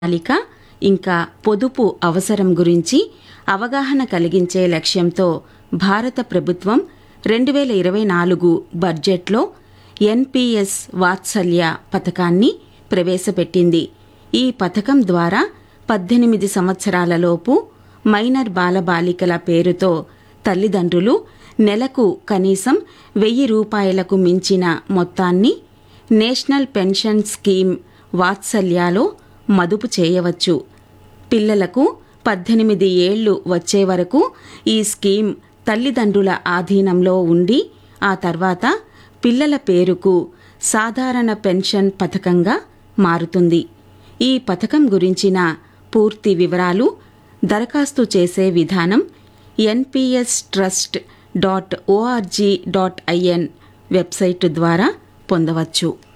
ప్రణాళిక ఇంకా పొదుపు అవసరం గురించి అవగాహన కలిగించే లక్ష్యంతో భారత ప్రభుత్వం రెండు వేల ఇరవై నాలుగు బడ్జెట్లో ఎన్పిఎస్ వాత్సల్య పథకాన్ని ప్రవేశపెట్టింది ఈ పథకం ద్వారా పద్దెనిమిది సంవత్సరాలలోపు మైనర్ బాలబాలికల పేరుతో తల్లిదండ్రులు నెలకు కనీసం వెయ్యి రూపాయలకు మించిన మొత్తాన్ని నేషనల్ పెన్షన్ స్కీమ్ వాత్సల్యాలో మదుపు చేయవచ్చు పిల్లలకు పద్దెనిమిది ఏళ్లు వచ్చే వరకు ఈ స్కీమ్ తల్లిదండ్రుల ఆధీనంలో ఉండి ఆ తర్వాత పిల్లల పేరుకు సాధారణ పెన్షన్ పథకంగా మారుతుంది ఈ పథకం గురించిన పూర్తి వివరాలు దరఖాస్తు చేసే విధానం NPS trust dot ORG dot IN website ద్వారా పొందవచ్చు